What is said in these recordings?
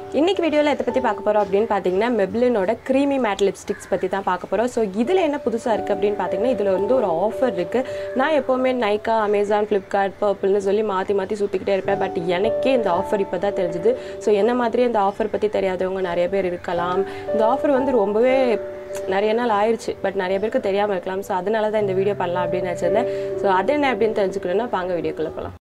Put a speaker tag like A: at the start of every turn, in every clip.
A: இன்னைக்கு வீடியோவில் எதை பற்றி பார்க்க போகிறோம் அப்படின்னு பார்த்தீங்கன்னா மெப்ளினோட க்ரீமி மேட் லிப்ஸ்டிக்ஸ் பற்றி தான் பார்க்க போகிறோம் ஸோ இதில் என்ன புதுசாக இருக்குது அப்படின்னு பார்த்தீங்கன்னா இதில் வந்து ஒரு ஆஃபர் இருக்குது நான் எப்போவுமே நைக்கா அமேசான் ஃப்ளிப்கார்ட் பர்பிள்னு சொல்லி மாற்றி மாற்றி சுற்றிக்கிட்டே இருப்பேன் பட் எனக்கே இந்த ஆஃபர் இப்போ தான் தெரிஞ்சுது ஸோ என்ன மாதிரி இந்த ஆஃபர் பற்றி தெரியாதவங்க நிறைய பேர் இருக்கலாம் இந்த ஆஃபர் வந்து ரொம்பவே நிறைய நாள் ஆயிடுச்சு பட் நிறைய பேருக்கு தெரியாமல் இருக்கலாம் ஸோ அதனால தான் இந்த வீடியோ பண்ணலாம் அப்படின்னு நினச்சிருந்தேன் ஸோ அது என்ன அப்படின்னு தெரிஞ்சுக்கணுன்னா வாங்க வீடியோக்குள்ளே போகலாம்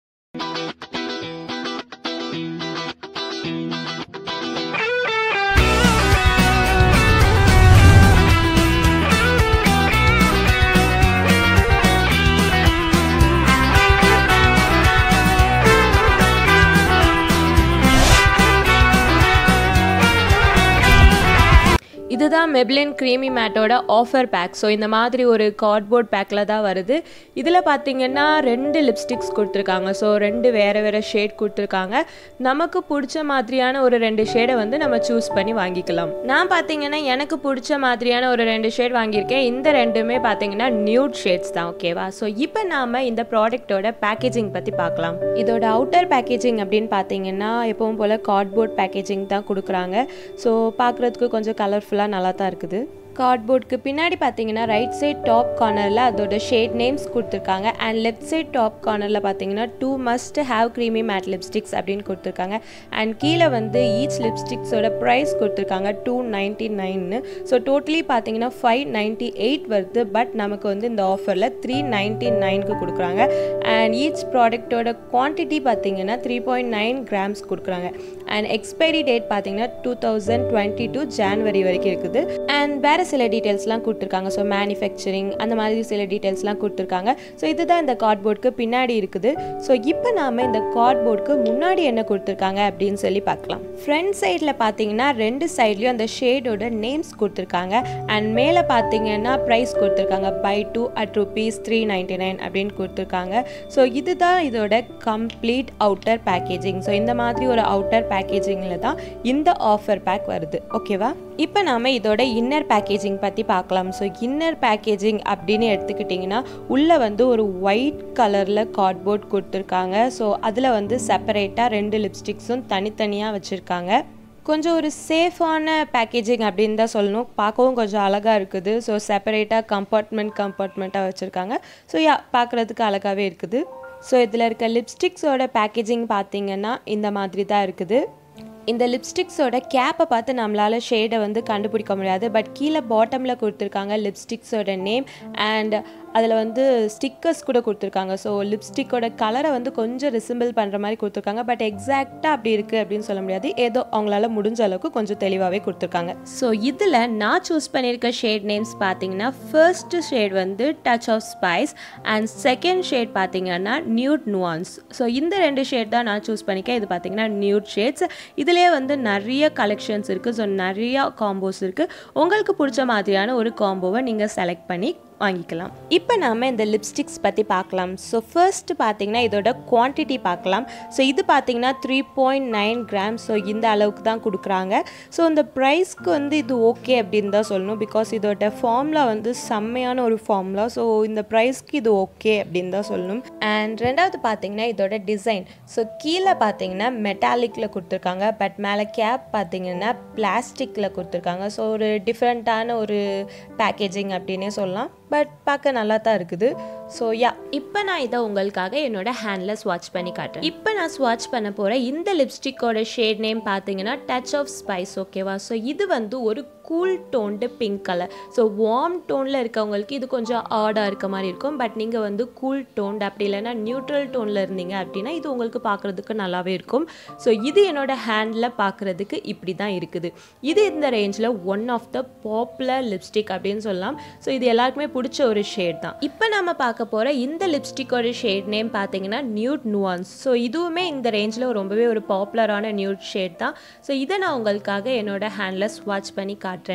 A: இதுதான் மெப்ளின் க்ரீமி மேட்டோட ஆஃபர் பேக் ஸோ இந்த மாதிரி ஒரு கார்ட்போர்ட் பேக்கில் தான் வருது இதில் பார்த்தீங்கன்னா ரெண்டு லிப்ஸ்டிக்ஸ் கொடுத்துருக்காங்க ஸோ ரெண்டு வேறு வேறு ஷேட் கொடுத்துருக்காங்க நமக்கு பிடிச்ச மாதிரியான ஒரு ரெண்டு ஷேடை வந்து நம்ம சூஸ் பண்ணி வாங்கிக்கலாம் நான் பார்த்தீங்கன்னா எனக்கு பிடிச்ச மாதிரியான ஒரு ரெண்டு ஷேட் வாங்கியிருக்கேன் இந்த ரெண்டுமே பார்த்தீங்கன்னா நியூட் ஷேட்ஸ் தான் ஓகேவா ஸோ இப்போ நாம் இந்த ப்ராடக்ட்டோட பேக்கேஜிங் பற்றி பார்க்கலாம் இதோட அவுட்டர் பேக்கேஜிங் அப்படின்னு பார்த்தீங்கன்னா எப்பவும் போல் கார்ட்போர்ட் பேக்கேஜிங் தான் கொடுக்குறாங்க ஸோ பார்க்குறதுக்கு கொஞ்சம் கலர்ஃபுல்லாக நல்லா தான் இருக்குது கார்ட்போர்டுக்கு பின்னாடி பார்த்தீங்கன்னா ரைட் சைட் டாப் கார்னரில் அதோட ஷேட் நேம்ஸ் கொடுத்துருக்காங்க அண்ட் லெஃப்ட் சைட் டாப் கார்னரில் பார்த்தீங்கன்னா two must have creamy matte lipsticks அப்படின்னு கொடுத்துருக்காங்க அண்ட் கீழே வந்து ஈச் லிப்ஸ்டிக்ஸோட ப்ரைஸ் கொடுத்துருக்காங்க டூ நைன்ட்டி நைன்னு ஸோ டோட்டலி பார்த்தீங்கன்னா ஃபைவ் நைன்ட்டி எயிட் வருது பட் நமக்கு வந்து இந்த ஆஃபரில் த்ரீ நைன்ட்டி நைனுக்கு கொடுக்குறாங்க அண்ட் ஈச் ப்ராடக்ட்டோட குவான்டிட்டி பார்த்தீங்கன்னா த்ரீ பாயிண்ட் நைன் கிராம்ஸ் கொடுக்குறாங்க அண்ட் எக்ஸ்பைரி டேட் பார்த்தீங்கன்னா two thousand twenty two January வரைக்கும் இருக்குது அண்ட் வேறு சில டீட்டெயில்ஸ்லாம் கொடுத்துருக்காங்க ஸோ மேனுஃபேக்சரிங் அந்த மாதிரி சில டீட்டெயில்ஸ்லாம் கொடுத்துருக்காங்க ஸோ இதுதான் இந்த கார்ட்போர்டுக்கு பின்னாடி இருக்குது ஸோ இப்போ நாம் இந்த கார்ட்போர்டுக்கு முன்னாடி என்ன கொடுத்துருக்காங்க அப்படின்னு சொல்லி பார்க்கலாம் ஃப்ரண்ட் சைடில் பார்த்தீங்கன்னா ரெண்டு சைட்லேயும் அந்த ஷேடோட நேம்ஸ் கொடுத்துருக்காங்க அண்ட் மேலே பார்த்தீங்கன்னா ப்ரைஸ் கொடுத்துருக்காங்க buy two at rupees three ninety nine அப்படின்னு கொடுத்துருக்காங்க ஸோ இதுதான் இதோட கம்ப்ளீட் அவுட்டர் பேக்கேஜிங் ஸோ இந்த மாதிரி ஒரு அவுட்டர் பேக்கேஜிங்கில் தான் இந்த ஆஃபர் பேக் வருது ஓகேவா இப்போ நாம் இதோட இன்னர் பேக்கேஜிங் பற்றி பார்க்கலாம் ஸோ இன்னர் பேக்கேஜிங் அப்படின்னு எடுத்துக்கிட்டிங்கன்னா உள்ளே வந்து ஒரு ஒயிட் கலரில் கார்ட்போர்ட் கொடுத்துருக்காங்க ஸோ அதில் வந்து செப்பரேட்டாக ரெண்டு லிப்ஸ்டிக்ஸும் தனித்தனியாக வச்சுருக்காங்க கொஞ்சம் ஒரு சேஃபான பேக்கேஜிங் அப்படின்னு தான் சொல்லணும் பார்க்கவும் கொஞ்சம் அழகாக இருக்குது ஸோ செப்பரேட்டாக கம்பார்ட்மெண்ட் கம்பார்ட்மெண்ட்டாக வச்சுருக்காங்க ஸோ யா பார்க்குறதுக்கு அழகாகவே இருக்குது ஸோ இதில் இருக்க லிப்ஸ்டிக்ஸோட பேக்கேஜிங் பார்த்தீங்கன்னா இந்த மாதிரி தான் இருக்குது இந்த லிப்ஸ்டிக்ஸோட கேப்பை பார்த்து நம்மளால் ஷேடை வந்து கண்டுபிடிக்க முடியாது பட் கீழே பாட்டமில் கொடுத்துருக்காங்க லிப்ஸ்டிக்ஸோட நேம் அண்ட் அதில் வந்து ஸ்டிக்கர்ஸ் கூட கொடுத்துருக்காங்க ஸோ லிப்ஸ்டிக்கோட கலரை வந்து கொஞ்சம் ரிசிம்பிள் பண்ணுற மாதிரி கொடுத்துருக்காங்க பட் எக்ஸாக்டாக அப்படி இருக்குது அப்படின்னு சொல்ல முடியாது ஏதோ அவங்களால முடிஞ்ச அளவுக்கு கொஞ்சம் தெளிவாகவே கொடுத்துருக்காங்க ஸோ இதில் நான் சூஸ் பண்ணியிருக்க ஷேட் நேம்ஸ் பார்த்தீங்கன்னா ஃபர்ஸ்ட் ஷேட் வந்து touch of spice and second shade பார்த்தீங்கன்னா நியூட் நுவான்ஸ் ஸோ இந்த ரெண்டு ஷேட் தான் நான் சூஸ் பண்ணிக்கேன் இது பார்த்தீங்கன்னா நியூட் ஷேட்ஸ் இதிலே வந்து நிறைய கலெக்ஷன்ஸ் இருக்குது ஸோ நிறையா காம்போஸ் இருக்குது உங்களுக்கு பிடிச்ச மாதிரியான ஒரு காம்போவை நீங்கள் செலக்ட் பண்ணி வாங்கிக்கலாம் இப்போ நாம் இந்த லிப்ஸ்டிக்ஸ் பற்றி பார்க்கலாம் ஸோ ஃபர்ஸ்ட் பார்த்தீங்கன்னா இதோட குவான்டிட்டி பார்க்கலாம் ஸோ இது பார்த்தீங்கன்னா three point nine gram so இந்த அளவுக்கு தான் கொடுக்குறாங்க ஸோ இந்த ப்ரைஸ்க்கு வந்து இது ஓகே அப்படின்னு தான் சொல்லணும் பிகாஸ் இதோட ஃபார்முலா வந்து செம்மையான ஒரு ஃபார்முலா ஸோ இந்த ப்ரைஸ்க்கு இது ஓகே அப்படின்னு தான் சொல்லணும் அண்ட் ரெண்டாவது பார்த்தீங்கன்னா இதோட டிசைன் ஸோ கீழே பார்த்தீங்கன்னா மெட்டாலிக்கில் கொடுத்துருக்காங்க பட் மேலே கேப் பார்த்தீங்கன்னா பிளாஸ்டிக்கில் கொடுத்துருக்காங்க ஸோ ஒரு டிஃப்ரெண்ட்டான ஒரு பேக்கேஜிங் அப்படின்னே சொல்லலாம் பட் பார்க்க நல்லா தான் இருக்குது ஸோ யா இப்போ நான் இதை உங்களுக்காக என்னோட ஹேண்டில் ஸ்வாட்ச் பண்ணி காட்டுறேன் இப்போ நான் ஸ்வாட்ச் பண்ண போகிறேன் இந்த லிப்ஸ்டிக்கோட ஷேட் நேம் பார்த்தீங்கன்னா டச் ஆஃப் ஸ்பைஸ் ஓகேவா ஸோ இது வந்து ஒரு cool toned pink colour so warm டோனில் இருக்கவங்களுக்கு இது கொஞ்சம் ஆடாக இருக்க மாதிரி இருக்கும் பட் நீங்கள் வந்து கூல் டோன்ட் அப்படி இல்லைன்னா நியூட்ரல் டோனில் இருந்தீங்க அப்படின்னா இது உங்களுக்கு பார்க்குறதுக்கு நல்லாவே இருக்கும் ஸோ இது என்னோட ஹேண்டில் பார்க்குறதுக்கு இப்படி தான் இருக்குது இது இந்த ரேஞ்சில் one of the popular lipstick அப்படின்னு சொல்லலாம் ஸோ இது எல்லாருக்குமே பிடிச்ச ஒரு ஷேட் தான் இப்போ நம்ம பார்க்க போகிற இந்த லிப்ஸ்டிக்கோட ஷேட் நேம் பார்த்தீங்கன்னா நியூட் நுவான்ஸ் ஸோ இதுவுமே இந்த ரேஞ்சில் ரொம்பவே ஒரு பாப்புலரான நியூட் ஷேட் தான் ஸோ இதை நான் உங்களுக்காக என்னோட ஹேண்டில் ஸ்வாட்ச் பண்ணி காட்டுறேன்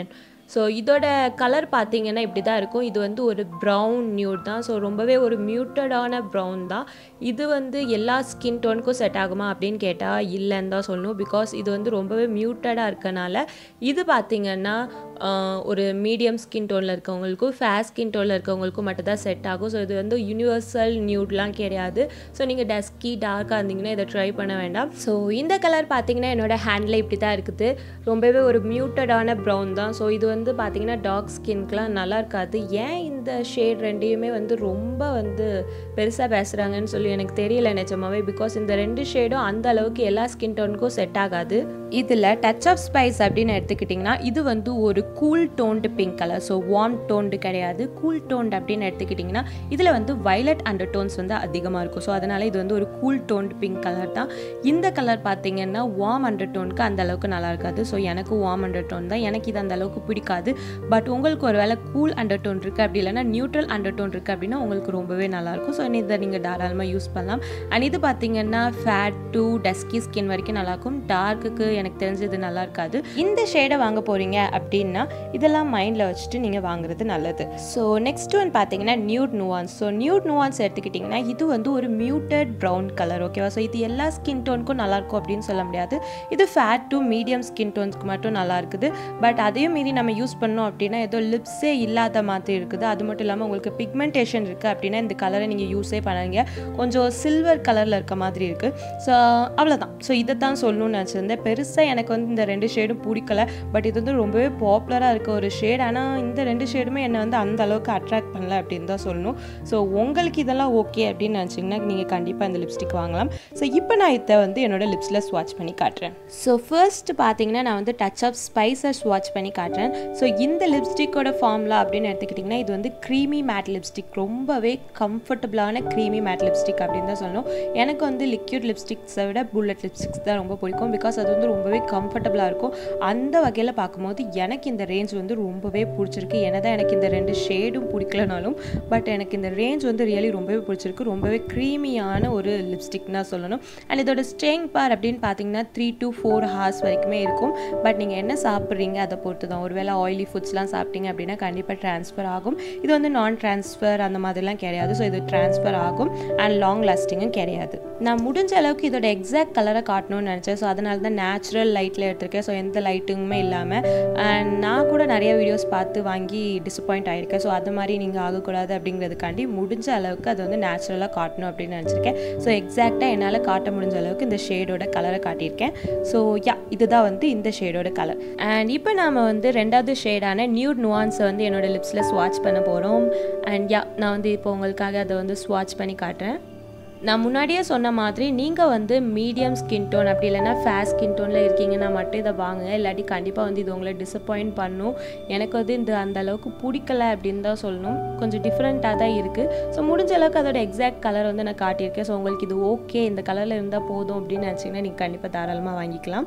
A: ஸோ இதோட கலர் பார்த்தீங்கன்னா இப்படி தான் இருக்கும் இது வந்து ஒரு ப்ரௌன் நியூட் தான் ஸோ ரொம்பவே ஒரு மியூட்டடான ப்ரௌன் தான் இது வந்து எல்லா ஸ்கின் டோனுக்கும் செட் ஆகுமா அப்படின்னு கேட்டால் இல்லைன்னு தான் சொல்லணும் பிகாஸ் இது வந்து ரொம்பவே மியூட்டடாக இருக்கனால இது பார்த்தீங்கன்னா ஆஹ், ஒரு மீடியம் ஸ்கின் டோனில் இருக்கவங்களுக்கும் ஃபேஸ் ஸ்கின் டோனில் இருக்கவங்களுக்கும் மட்டும் தான் செட் ஆகும் ஸோ இது வந்து யூனிவர்சல் நியூட்லாம் கிடையாது ஸோ நீங்கள் டஸ்கி டார்க்காக இருந்தீங்கன்னா இதை ட்ரை பண்ண வேண்டாம் ஸோ இந்த கலர் பார்த்தீங்கன்னா என்னோட ஹேண்டில் இப்படி தான் இருக்குது ரொம்பவே ஒரு மியூட்டடான ப்ரௌன் தான் ஸோ இது வந்து பார்த்தீங்கன்னா டார்க் ஸ்கின்க்குலாம் நல்லா இருக்காது ஏன் இந்த ஷேட் ரெண்டையுமே வந்து ரொம்ப வந்து பெருசாக பேசுகிறாங்கன்னு சொல்லி எனக்கு தெரியல நிஜமாவே பிகாஸ் இந்த ரெண்டு ஷேடும் அந்த அளவுக்கு எல்லா ஸ்கின் டோனுக்கும் செட் ஆகாது இதில் டச் ஆஃப் ஸ்பைஸ் அப்படின்னு எடுத்துக்கிட்டிங்கன்னா இது வந்து ஒரு cool toned pink colour so warm toned கிடையாது கூல் டோன்டு அப்படின்னு எடுத்துக்கிட்டிங்கன்னா இதில் வந்து வயலட் அண்டர் டோன்ஸ் வந்து அதிகமாக இருக்கும் ஸோ அதனால் இது வந்து ஒரு கூல் டோன்டு பிங்க் கலர் தான் இந்த கலர் பார்த்தீங்கன்னா வார்ம் அண்டர் டோனுக்கு அந்த அளவுக்கு நல்லா இருக்காது ஸோ எனக்கு வார்ம் அண்டர் டோன் தான் எனக்கு இது அந்த அளவுக்கு பிடிக்காது பட் உங்களுக்கு ஒரு வேளை கூல் அண்டர் டோன் இருக்குது அப்படி இல்லைன்னா நியூட்ரல் அண்டர் டோன் இருக்குது அப்படின்னா உங்களுக்கு ரொம்பவே நல்லாயிருக்கும் ஸோ இதை நீங்கள் தாராளமாக யூஸ் பண்ணலாம் அண்ட் இது பார்த்தீங்கன்னா ஃபேட் டு டஸ்கி ஸ்கின் வரைக்கும் நல்லாயிருக்கும் டார்க்குக்கு எனக்கு தெரிஞ்சு இது நல்லா இருக்காது இந்த ஷேடை வாங்க போகிறீங்க அப்படின்னா இதெல்லாம் மைண்டில் வச்சுட்டு நீங்கள் வாங்குறது நல்லது ஸோ நெக்ஸ்ட் ஒன் பார்த்தீங்கன்னா nude nuance so nude nuance எடுத்துக்கிட்டிங்கன்னா இது வந்து ஒரு மியூட்டட் ப்ரௌன் கலர் ஓகேவா ஸோ இது எல்லா ஸ்கின் டோனுக்கும் நல்லாயிருக்கும் அப்படின்னு சொல்ல முடியாது இது ஃபேட் டு மீடியம் ஸ்கின் டோன்ஸ்க்கு மட்டும் நல்லா இருக்குது பட் அதையும் மீறி நம்ம யூஸ் பண்ணோம் அப்படின்னா ஏதோ லிப்ஸே இல்லாத மாதிரி இருக்குது அது மட்டும் இல்லாமல் உங்களுக்கு பிக்மெண்டேஷன் இருக்குது அப்படின்னா இந்த கலரை நீங்கள் யூஸே பண்ணாங்க கொஞ்சம் சில்வர் கலரில் இருக்க மாதிரி இருக்குது ஸோ அவ்வளோதான் ஸோ இதை தான் சொல்லணும்னு நினச்சிருந்தேன் பெருசாக எனக்கு வந்து இந்த ரெண்டு ஷேடும் பிடிக்கல பட் இது வந்து ரொம்பவே பாப்புலராக இருக்க ஒரு ஷேட் ஆனால் இந்த ரெண்டு ஷேடுமே என்னை வந்து அந்த அளவுக்கு அட்ராக்ட் பண்ணல அப்படின்னு தான் சொல்லணும் ஸோ உங்களுக்கு இதெல்லாம் ஓகே அப்படின்னு நினச்சிங்கன்னா நீங்கள் கண்டிப்பாக இந்த லிப்ஸ்டிக் வாங்கலாம் ஸோ இப்போ நான் இதை வந்து என்னோட லிப்ஸில் ஸ்வாட்ச் பண்ணி காட்டுறேன் ஸோ ஃபர்ஸ்ட் பார்த்தீங்கன்னா நான் வந்து டச் ஆஃப் ஸ்பைஸை ஸ்வாட்ச் பண்ணி காட்டுறேன் ஸோ இந்த லிப்ஸ்டிக்கோட ஃபார்ம்லா அப்படின்னு எடுத்துக்கிட்டிங்கன்னா இது வந்து க்ரீமி மேட் லிப்ஸ்டிக் ரொம்பவே கம்ஃபர்டபுளான க்ரீமி மேட் லிப்ஸ்டிக் அப்படின்னு தான் சொல்லணும் எனக்கு வந்து லிக்யூட் லிப்ஸ்டிக்ஸை விட புல்லட் லிப்ஸ்டிக்ஸ் தான் ரொம்ப பிடிக்கும் பிகாஸ் அது வந்து ரொம்பவே கம்ஃபர்டபுளாக இருக்கும் அந்த வகையில் பார்க்கும்போது எனக்கு இந்த ரேஞ்ச் வந்து ரொம்பவே பிடிச்சிருக்கு என்னதான் எனக்கு இந்த ரெண்டு ஷேடும் பிடிக்கலனாலும் பட் எனக்கு இந்த ரேஞ்ச் வந்து ரியலி ரொம்பவே பிடிச்சிருக்கு ரொம்பவே க்ரீமியான ஒரு லிப்ஸ்டிக் தான் சொல்லணும் அண்ட் இதோட ஸ்டேயிங் பார் அப்படின்னு பார்த்தீங்கன்னா த்ரீ டு ஃபோர் ஹார்ஸ் வரைக்குமே இருக்கும் பட் நீங்கள் என்ன சாப்பிட்றீங்க அதை பொறுத்து தான் ஒருவேளை ஆயிலி ஃபுட்ஸ்லாம் சாப்பிட்டீங்க அப்படின்னா கண்டிப்பாக ட்ரான்ஸ்ஃபர் ஆகும் இது வந்து நான் ட்ரான்ஸ்ஃபர் அந்த மாதிரிலாம் கிடையாது ஸோ இது ட்ரான்ஸ்ஃபர் ஆகும் அண்ட் லாங் லாஸ்டிங்கும் கிடையாது நான் முடிஞ்ச அளவுக்கு இதோட எக்ஸாக்ட் கலரை காட்டணும்னு நினச்சேன் ஸோ அதனால தான் நேச்சுரல் லைட்டில் எடுத்திருக்கேன் ஸோ எந்த லைட்டுங்குமே இல்லாமல் அண்ட் நான் கூட நிறைய வீடியோஸ் பார்த்து வாங்கி டிசப்பாயிண்ட் ஆகிருக்கேன் ஸோ அது மாதிரி நீங்கள் ஆகக்கூடாது அப்படிங்கிறதுக்காண்டி முடிஞ்ச அளவுக்கு அது வந்து நேச்சுரலாக காட்டணும் அப்படின்னு நினச்சிருக்கேன் ஸோ எக்ஸாக்டாக என்னால் காட்ட முடிஞ்ச அளவுக்கு இந்த ஷேடோட கலரை காட்டியிருக்கேன் ஸோ யா இதுதான் வந்து இந்த ஷேடோட கலர் அண்ட் இப்போ நாம் வந்து ரெண்டாவது ஷேடான நியூட் நுவான்ஸை வந்து என்னோட லிப்ஸில் ஸ்வாட்ச் பண்ண போகிறோம் அண்ட் யா நான் வந்து இப்போ உங்களுக்காக அதை வந்து ஸ்வாட்ச் பண்ணி காட்டுறேன் நான் முன்னாடியே சொன்ன மாதிரி நீங்கள் வந்து மீடியம் ஸ்கின் டோன் அப்படி இல்லைன்னா ஃபேஸ் ஸ்கின் டோனில் இருக்கீங்கன்னா மட்டும் இதை வாங்குங்க இல்லாட்டி கண்டிப்பாக வந்து இது உங்களை டிசப்பாயிண்ட் பண்ணும் எனக்கு வந்து இந்த அந்த அளவுக்கு பிடிக்கல அப்படின்னு தான் சொல்லணும் கொஞ்சம் டிஃப்ரெண்ட்டாக தான் இருக்குது ஸோ முடிஞ்ச அளவுக்கு அதோட எக்ஸாக்ட் கலர் வந்து நான் காட்டியிருக்கேன் ஸோ உங்களுக்கு இது ஓகே இந்த கலரில் இருந்தால் போதும் அப்படின்னு நினச்சிங்கன்னா நீங்கள் கண்டிப்பாக தாராளமாக வாங்கிக்கலாம்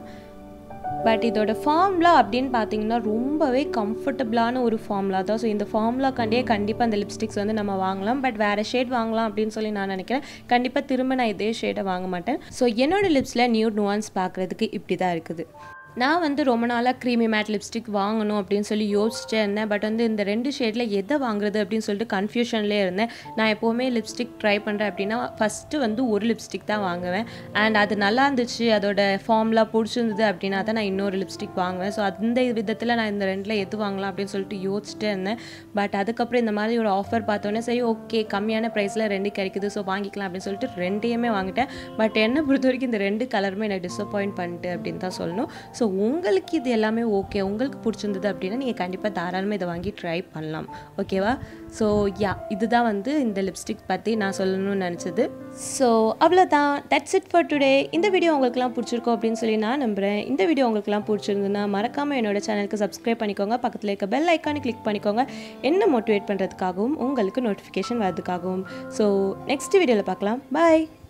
A: பட் இதோட ஃபார்ம்லா அப்படின்னு பார்த்தீங்கன்னா ரொம்பவே கம்ஃபர்டபுளான ஒரு ஃபார்ம்லா தான் ஸோ இந்த ஃபார்ம்லாக்காண்டியே கண்டிப்பாக அந்த லிப்ஸ்டிக்ஸ் வந்து நம்ம வாங்கலாம் பட் வேறு ஷேட் வாங்கலாம் அப்படின்னு சொல்லி நான் நினைக்கிறேன் கண்டிப்பாக திரும்ப நான் இதே ஷேடை வாங்க மாட்டேன் ஸோ என்னோட லிப்ஸில் நியூ நுவான்ஸ் பார்க்குறதுக்கு இப்படி தான் இருக்குது நான் வந்து ரொம்ப நாளாக க்ரீமி மேட் லிப்ஸ்டிக் வாங்கணும் அப்படின்னு சொல்லி யோசிச்சே இருந்தேன் பட் வந்து இந்த ரெண்டு ஷேடில் எதை வாங்குறது அப்படின்னு சொல்லிட்டு கன்ஃபியூஷன்லேயே இருந்தேன் நான் எப்போவுமே லிப்ஸ்டிக் ட்ரை பண்ணுறேன் அப்படின்னா ஃபஸ்ட்டு வந்து ஒரு லிப்ஸ்டிக் தான் வாங்குவேன் அண்ட் அது நல்லா இருந்துச்சு அதோட ஃபார்ம்லாம் பிடிச்சிருந்தது அப்படின்னா தான் நான் இன்னொரு லிப்ஸ்டிக் வாங்குவேன் ஸோ அந்த விதத்தில் நான் இந்த ரெண்டில் எது வாங்கலாம் அப்படின்னு சொல்லிட்டு யோசிச்சிட்டே இருந்தேன் பட் அதுக்கப்புறம் இந்த மாதிரி ஒரு ஆஃபர் பார்த்தோன்னே சரி ஓகே கம்மியான ப்ரைஸில் ரெண்டு கிடைக்குது ஸோ வாங்கிக்கலாம் அப்படின்னு சொல்லிட்டு ரெண்டையுமே வாங்கிட்டேன் பட் என்னை பொறுத்த வரைக்கும் இந்த ரெண்டு கலருமே எனக்கு டிசப்பாயிண்ட் பண்ணிட்டு அப்படின்னு தான் சொல்லணும் ஸோ உங்களுக்கு இது எல்லாமே ஓகே உங்களுக்கு பிடிச்சிருந்தது அப்படின்னா நீங்கள் கண்டிப்பாக தாராளமாக இதை வாங்கி ட்ரை பண்ணலாம் ஓகேவா ஸோ யா இதுதான் வந்து இந்த லிப்ஸ்டிக் பற்றி நான் சொல்லணும்னு நினச்சது ஸோ அவ்வளோதான் தட்ஸ் இட் ஃபார் டுடே இந்த வீடியோ உங்களுக்குலாம் பிடிச்சிருக்கோம் அப்படின்னு சொல்லி நான் நம்புகிறேன் இந்த வீடியோ உங்களுக்குலாம் பிடிச்சிருந்துன்னா மறக்காமல் என்னோட சேனலுக்கு சப்ஸ்கிரைப் பண்ணிக்கோங்க பக்கத்தில் இருக்க பெல் ஐக்கானை கிளிக் பண்ணிக்கோங்க என்ன மோட்டிவேட் பண்ணுறதுக்காகவும் உங்களுக்கு நோட்டிஃபிகேஷன் வரதுக்காகவும் ஸோ நெக்ஸ்ட் வீடியோவில் பார்க்கலாம் பாய்